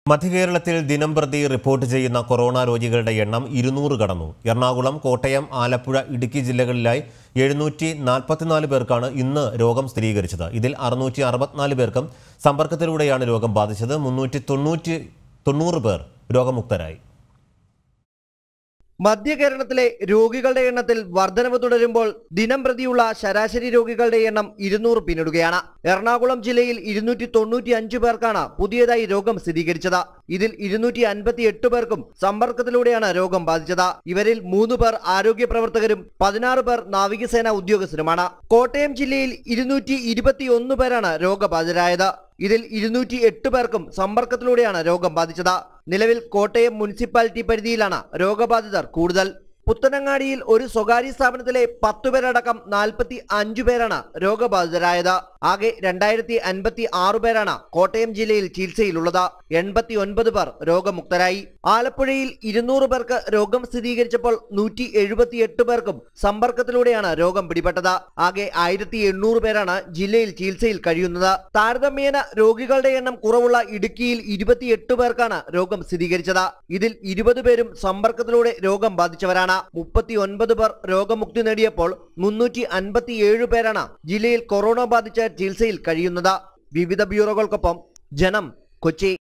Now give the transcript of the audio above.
മധ്യകേരളത്തിൽ ദിനംപ്രതി റിപ്പോർട്ട് ചെയ്യുന്ന കൊറോണ രോഗികളുടെ എണ്ണം ഇരുന്നൂറ് കടന്നു എറണാകുളം കോട്ടയം ആലപ്പുഴ ഇടുക്കി ജില്ലകളിലായി എഴുന്നൂറ്റി നാൽപ്പത്തിനാല് പേർക്കാണ് ഇന്ന് രോഗം സ്ഥിരീകരിച്ചത് ഇതിൽ അറുന്നൂറ്റി അറുപത്തിനാല് പേർക്കും സമ്പർക്കത്തിലൂടെയാണ് രോഗം ബാധിച്ചത് മുന്നൂറ്റി തൊണ്ണൂറ്റി തൊണ്ണൂറ് പേർ രോഗമുക്തരായി മധ്യ കേരളത്തിലെ രോഗികളുടെ എണ്ണത്തിൽ വർധനവ് തുടരുമ്പോൾ ദിനം പ്രതിയുള്ള ശരാശരി രോഗികളുടെ എണ്ണം ഇരുന്നൂറ് പിന്നിടുകയാണ് എറണാകുളം ജില്ലയിൽ ഇരുന്നൂറ്റി തൊണ്ണൂറ്റി അഞ്ച് പേർക്കാണ് പുതിയതായി രോഗം സ്ഥിരീകരിച്ചത് ഇതിൽ ഇരുന്നൂറ്റി അൻപത്തി എട്ട് പേർക്കും സമ്പർക്കത്തിലൂടെയാണ് രോഗം ബാധിച്ചത് ഇവരിൽ മൂന്ന് പേർ ആരോഗ്യ പ്രവർത്തകരും പതിനാറ് പേർ നാവികസേന ഉദ്യോഗസ്ഥരുമാണ് കോട്ടയം ജില്ലയിൽ ഇരുന്നൂറ്റി ഇരുപത്തിയൊന്ന് പേരാണ് രോഗബാധിതരായത് ഇതിൽ ഇരുന്നൂറ്റി എട്ട് പേർക്കും സമ്പർക്കത്തിലൂടെയാണ് രോഗം ബാധിച്ചത് നിലവിൽ കോട്ടയം മുനിസിപ്പാലിറ്റി പരിധിയിലാണ് രോഗബാധിതർ കൂടുതൽ പുത്തനങ്ങാടിയിൽ ഒരു സ്വകാര്യ സ്ഥാപനത്തിലെ പത്തു പേരടക്കം നാൽപ്പത്തി അഞ്ചു പേരാണ് രോഗബാധിതരായത് ആകെ രണ്ടായിരത്തി അൻപത്തി ആറ് പേരാണ് കോട്ടയം ജില്ലയിൽ ചികിത്സയിലുള്ളത് എൺപത്തി ഒൻപത് പേർ രോഗമുക്തരായി ആലപ്പുഴയിൽ ഇരുന്നൂറ് പേർക്ക് രോഗം സ്ഥിരീകരിച്ചപ്പോൾ നൂറ്റി എഴുപത്തിയെട്ട് പേർക്കും സമ്പർക്കത്തിലൂടെയാണ് രോഗം പിടിപെട്ടത് ആകെ ആയിരത്തി എണ്ണൂറ് പേരാണ് ജില്ലയിൽ ചികിത്സയിൽ കഴിയുന്നത് താരതമ്യേന രോഗികളുടെ എണ്ണം കുറവുള്ള ഇടുക്കിയിൽ ഇരുപത്തിയെട്ട് പേർക്കാണ് രോഗം സ്ഥിരീകരിച്ചത് ഇതിൽ ഇരുപത് പേരും സമ്പർക്കത്തിലൂടെ രോഗം ബാധിച്ചവരാണ് മുപ്പത്തി ഒൻപത് പേർ രോഗമുക്തി നേടിയപ്പോൾ മുന്നൂറ്റി അൻപത്തിയേഴ് പേരാണ് ജില്ലയിൽ കൊറോണ ബാധിച്ച് ചികിത്സയിൽ കഴിയുന്നത് വിവിധ ബ്യൂറോകൾക്കൊപ്പം ജനം കൊച്ചി